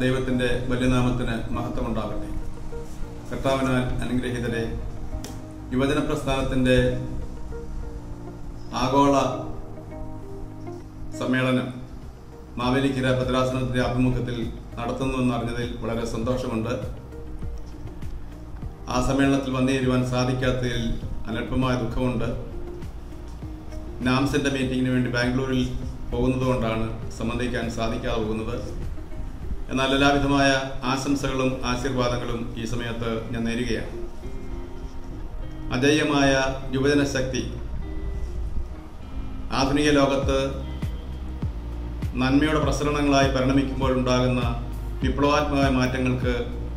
ദൈവത്തിൻ്റെ വലിയനാമത്തിന് മഹത്വമുണ്ടാകട്ടെ കർത്താവിനാൽ അനുഗ്രഹീതരെ യുവജന പ്രസ്ഥാനത്തിൻ്റെ ആഗോള സമ്മേളനം മാവേലിക്കര ഭദ്രാസനത്തിന്റെ ആഭിമുഖ്യത്തിൽ നടത്തുന്നുവെന്ന് അറിഞ്ഞതിൽ വളരെ സന്തോഷമുണ്ട് ആ സമ്മേളനത്തിൽ വന്നുചേരുവാൻ സാധിക്കാത്തതിൽ അനൽപമായ ദുഃഖമുണ്ട് നാംസിന്റെ മീറ്റിങ്ങിന് വേണ്ടി ബാംഗ്ലൂരിൽ പോകുന്നതുകൊണ്ടാണ് സംബന്ധിക്കാൻ സാധിക്കാതെ പോകുന്നത് എന്നാൽ എല്ലാവിധമായ ആശംസകളും ആശീർവാദങ്ങളും ഈ സമയത്ത് ഞാൻ നേരുകയാണ് അജയ്യമായ യുവജന ശക്തി ആധുനിക ലോകത്ത് നന്മയുടെ പ്രസരണങ്ങളായി പരിണമിക്കുമ്പോഴുണ്ടാകുന്ന വിപ്ലവാത്മകമായ മാറ്റങ്ങൾക്ക്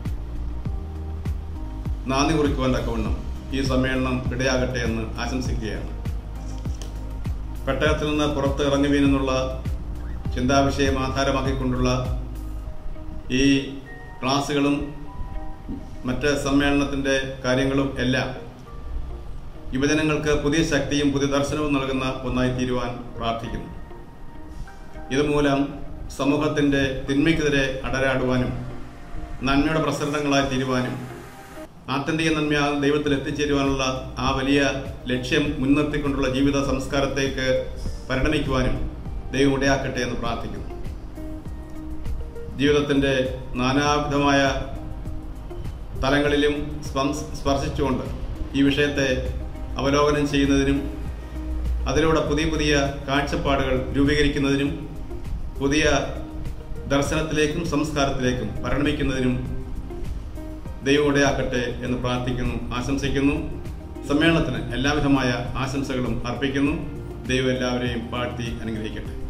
നാന്ദി കുറിക്കുവാൻ തക്കവണ്ണം ഈ സമ്മേളനം ഇടയാകട്ടെ എന്ന് ആശംസിക്കുകയാണ് പെട്ടകത്തിൽ നിന്ന് പുറത്ത് ഇറങ്ങി വീണെന്നുള്ള ചിന്താവിഷയം ആധാരമാക്കിക്കൊണ്ടുള്ള ഈ ക്ലാസ്സുകളും മറ്റ് സമ്മേളനത്തിൻ്റെ കാര്യങ്ങളും എല്ലാം യുവജനങ്ങൾക്ക് പുതിയ ശക്തിയും പുതിയ ദർശനവും നൽകുന്ന ഒന്നായി തീരുവാൻ പ്രാർത്ഥിക്കുന്നു ഇതുമൂലം സമൂഹത്തിൻ്റെ തിന്മയ്ക്കെതിരെ അടരാടുവാനും നന്മയുടെ പ്രസരണങ്ങളായി തീരുവാനും ആത്യന്തിക നന്മയാകുന്ന ദൈവത്തിൽ എത്തിച്ചേരുവാനുള്ള ആ വലിയ ലക്ഷ്യം മുൻനിർത്തിക്കൊണ്ടുള്ള ജീവിത സംസ്കാരത്തേക്ക് പരിണമിക്കുവാനും ദൈവം ഇടയാക്കട്ടെ എന്ന് പ്രാർത്ഥിക്കുന്നു ജീവിതത്തിൻ്റെ നാനാവിധമായ തലങ്ങളിലും സ്പം- സ്പർശിച്ചുകൊണ്ട് ഈ വിഷയത്തെ അവലോകനം ചെയ്യുന്നതിനും അതിലൂടെ പുതിയ പുതിയ കാഴ്ചപ്പാടുകൾ രൂപീകരിക്കുന്നതിനും പുതിയ ദർശനത്തിലേക്കും സംസ്കാരത്തിലേക്കും പരിണമിക്കുന്നതിനും ദൈവം ഇടയാക്കട്ടെ എന്ന് പ്രാർത്ഥിക്കുന്നു ആശംസിക്കുന്നു സമ്മേളനത്തിന് എല്ലാവിധമായ ആശംസകളും അർപ്പിക്കുന്നു ദൈവം എല്ലാവരെയും പാഴ്ത്തി അനുഗ്രഹിക്കട്ടെ